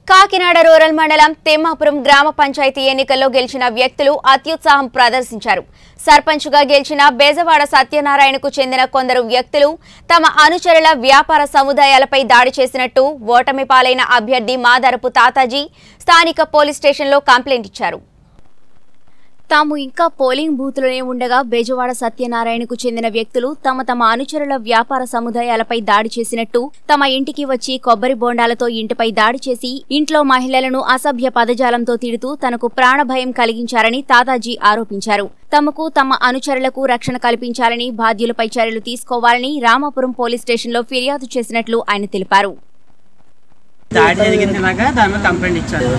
Kakinada rural మండలం తిమ్మాపురం గ్రామ పంచాయతీ ఎన్నికల్లో గెలిచిన వ్యక్తులు అత్యుత్సాహం ప్రదర్శించారు సర్పంచ్గా గెలిచిన బేజవాడ సత్యనారాయణకు చెందిన కొందరు వ్యక్తులు తమ అనుచరుల వ్యాపార సముదాయాలపై దాడి చేసినట్టు ఓటమి పాలైన అభ్యర్థి మాదరపు తాతాజీ స్థానిక పోలీస్ స్టేషన్లో కంప్లైంట్ ఇచ్చారు తాము ఇంకా పోలింగ్ బూత్లోనే ఉండగా బేజవాడ సత్యనారాయణకు చెందిన వ్యక్తులు తమ తమ అనుచరుల వ్యాపార సముదాయాలపై దాడి చేసినట్టు తమ ఇంటికి వచ్చి కొబ్బరి బోండాలతో ఇంటిపై దాడి చేసి ఇంట్లో మహిళలను అసభ్య పదజాలంతో తిడుతూ తనకు ప్రాణభయం కలిగించారని తాతాజీ ఆరోపించారు తమకు తమ అనుచరులకు రక్షణ కల్పించాలని బాధ్యులపై చర్యలు తీసుకోవాలని రామాపురం పోలీస్ స్టేషన్లో ఫిర్యాదు చేసినట్లు ఆయన తెలిపారు దాడి జరిగింది ఇలాగా దాని మీద కంప్లైంట్ ఇచ్చారు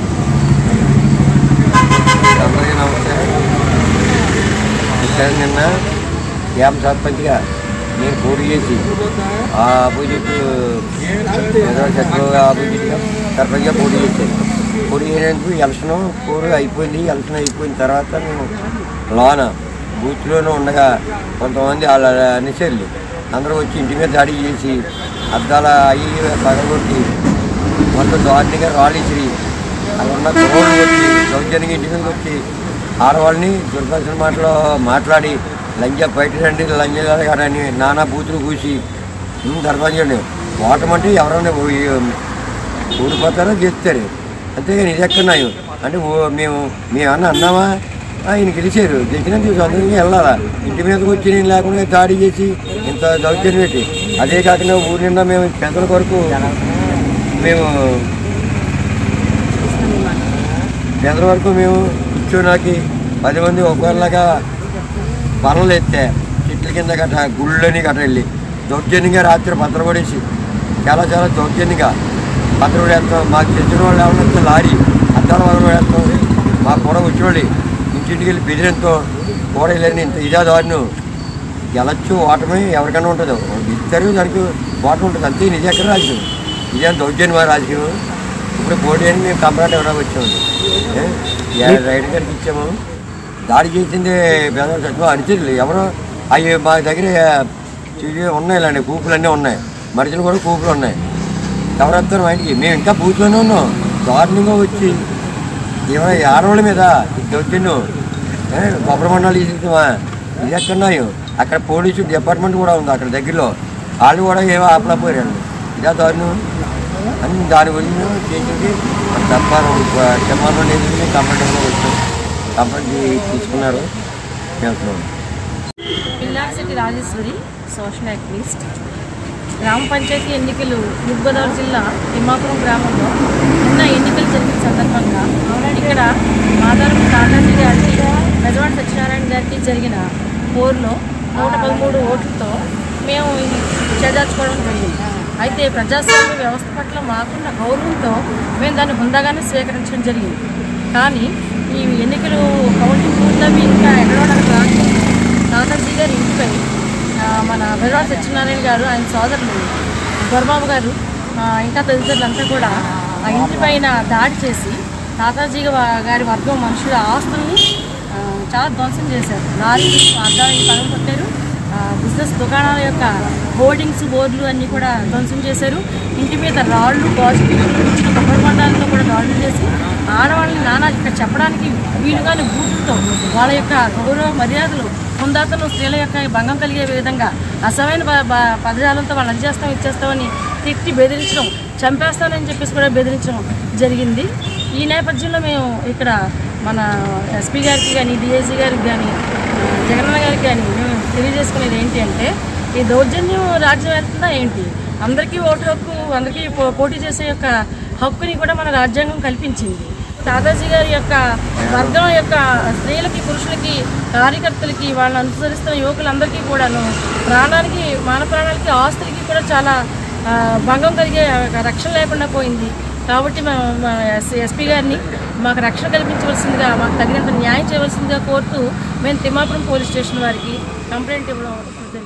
అందరికీ నమస్కారం ఇక్కడ నిన్న గ్రామ సర్పంచ్గా నేను పోటీ చేసి ఆ ఆపోజిట్ ఏదో చట్టంలో ఆపోజిట్గా సర్పంచ్గా పోటీ చేశాను పోటీ చేయడానికి ఎలక్షన్ పోరు అయిపోయింది ఎలక్షన్ అయిపోయిన తర్వాత నేను లోన బూత్లోనే ఉండగా కొంతమంది వాళ్ళ నిషేళ్ళు అందరూ వచ్చి ఇంటి మీద దాడి చేసి అద్దాల అయ్యి పగలగొట్టి మొత్తం దారుణంగా రాళ్ళు ఇసిరి అక్కడ ఉన్న కుర్రోళ్ళు వచ్చి సౌజన్యంగా ఇంటి మీదకి వచ్చి ఆడవాళ్ళని దుర్భాషణ మాటలో మాట్లాడి లంజ బయట రండి లంజ అని నానా బూతులు కూసి దర్భాంజండి ఓటమంటే ఎవరైనా ఊ- ఊడిపోతారో గెలుస్తారు అంతేగాని ఇది ఎక్కడున్నాయి అంటే ఓ- మేము మేమన్నా అన్నామా ఆయన గెలిచారు గెలిచినందుకు సొంతంగా వెళ్ళాలా ఇంటి మీదకి వచ్చి నేను లేకుండా దాడి చేసి ఇంత దౌర్జన్యం పెట్టి అదే కాకుండా ఊరి నిండా మేము పెద్దల కొరకు మేము పెద్దల వరకు మేము కూర్చోడానికి పది మంది ఒకవేళగా బలలు ఎత్తే చెట్ల కింద గట్ట గుళ్ళని గట్ట వెళ్ళి దౌర్జన్యంగా రాత్రి భద్రపడేసి చాలా చాలా దౌర్జన్యంగా భద్రపడేస్తాం మాకు తెలిసిన వాళ్ళు ఎవరైనా లారీ అద్దాల వరకు వేస్తాం మాకు కూడా వచ్చిన వాళ్ళు ఇంటింటికి వెళ్ళి బెదిరింతో కూడా వెళ్ళని ఇంత ఇదే దారుణం గెలచ్చు ఓటమి ఎవరికైనా ఉంటుంది ఇద్దరు దానికి ఓటమి ఉంటుంది అంతే నిజ ఎక్కడ రాజకీయం ఇదే దౌర్జన్యం రాజకీయం ఇప్పుడు పోటీ అని మేము కంప్లైంట్ ఇవ్వడానికి వచ్చాము ఏ? ఏ రైడ్ గారికి ఇచ్చాము దాడి చేసింది బెదర్ సచివ అనిచర్లు ఎవరో అవి మా దగ్గర ఇవి ఉన్నాయి ఇలాంటి కూపులు అన్నీ ఉన్నాయి మనుషులు కూడా కూపులు ఉన్నాయి ఎవరు వస్తారు మా ఇంటికి మేము ఇంకా బూత్లోనే ఉన్నాం దారుణంగా వచ్చి ఏమైనా ఆడవాళ్ళ మీద ఈ దౌర్జన్యం ఏ, కొబ్బరి మండలాలు తీసుకుమా ఇది ఎక్కడున్నాయి అక్కడ పోలీసు డిపార్ట్మెంట్ కూడా ఉంది అక్కడ దగ్గరలో వాళ్ళు కూడా ఏమో ఆపలేకపోయారండి ఇదే దారుణం అని దాని గురించి చేసింది చెప్పారు చెప్పాలని నేర్చుకుని కంప్లైంట్ వచ్చాం కంప్లైంట్ తీసుకున్నారు వెళ్తున్నాం పిల్లాసిటి రాజేశ్వరి సోషల్ యాక్టివిస్ట్ గ్రామ పంచాయతీ ఎన్నికలు తూర్పుగోదావరి జిల్లా తిమ్మాపురం గ్రామంలో నిన్న ఎన్నికలు జరిగిన సందర్భంగా ఇక్కడ మాదారం తాతాజీ గారికి బెజవాడ సత్యనారాయణ గారికి జరిగిన పోరులో నూట పదమూడు ఓట్లతో మేము ఇది చేజార్చుకోవడం జరిగింది అయితే ప్రజాస్వామ్య వ్యవస్థ పట్ల మాకున్న గౌరవంతో మేము దాన్ని హుందాగానే స్వీకరించడం జరిగింది కానీ ఈ ఎన్నికలు కౌంటింగ్ పూర్తవి ఇంకా ఎగరవడానికి రాకుండా తాతాజీ గారి ఇంటిపై ఆ, మన బెజవాడ సత్యనారాయణ గారు ఆయన సోదరులు దొరబాబు గారు ఆ, ఇంకా తదితరులంతా కూడా ఆ ఇంటి పైన దాడి చేసి తాతాజీ గా- గారి వర్గం మనుషుల ఆస్తుల్ని ఆ, చాలా ధ్వంసం చేశారు లారీలు అద్దాలని పగలు కొట్టారు ఆ, బిజినెస్ దుకాణాల యొక్క హోర్డింగ్స్ బోర్డులు అన్నీ కూడా ధ్వంసం చేశారు ఇంటి మీద రాళ్ళు పాజిటివ్లు ఇచ్చిన కొబ్బరి మండలంలో కూడా రాళ్ళు చేసి ఆడవాళ్ళని నానా ఇక్కడ చెప్పడానికి వీలుగాని బూతులతో వాళ్ళ యొక్క గౌరవ మర్యాదలు ముందాతను స్త్రీల యొక్క భంగం కలిగే విధంగా అసమైన ప- ప- పదజాలంతో వాళ్ళు అది చేస్తాం ఇచ్చేస్తామని తిట్టి బెదిరించడం చంపేస్తామని చెప్పేసి కూడా బెదిరించడం జరిగింది ఈ నేపథ్యంలో మేము ఇక్కడ మన ఎస్పీ గారికి కానీ డిఐజీ గారికి కానీ ఆ, జగనన్న గారికి కానీ మేము తెలియజేసుకునేది ఏంటి అంటే ఈ దౌర్జన్యం రాజ్యం వెళ్తుందా ఏంటి అందరికీ ఓటు హక్కు అందరికీ పో- పోటీ చేసే యొక్క హక్కుని కూడా మన రాజ్యాంగం కల్పించింది దాదాజీ గారి యొక్క వర్గం యొక్క స్త్రీలకి పురుషులకి కార్యకర్తలకి వాళ్ళని అనుసరిస్తున్న యువకులందరికీ కూడాను ప్రాణానికి మాన ప్రాణాలకి ఆస్తులకి కూడా చాలా ఆ, భంగం కలిగే రక్షణ లేకుండా పోయింది కాబట్టి మేము మా ఎస్ ఎస్పీ గారిని మాకు రక్షణ కల్పించవలసిందిగా మాకు తగినంత న్యాయం చేయవలసిందిగా కోరుతూ మేము తిమ్మాపురం పోలీస్ స్టేషన్ వారికి కంప్లైంట్ ఇవ్వడం జరిగింది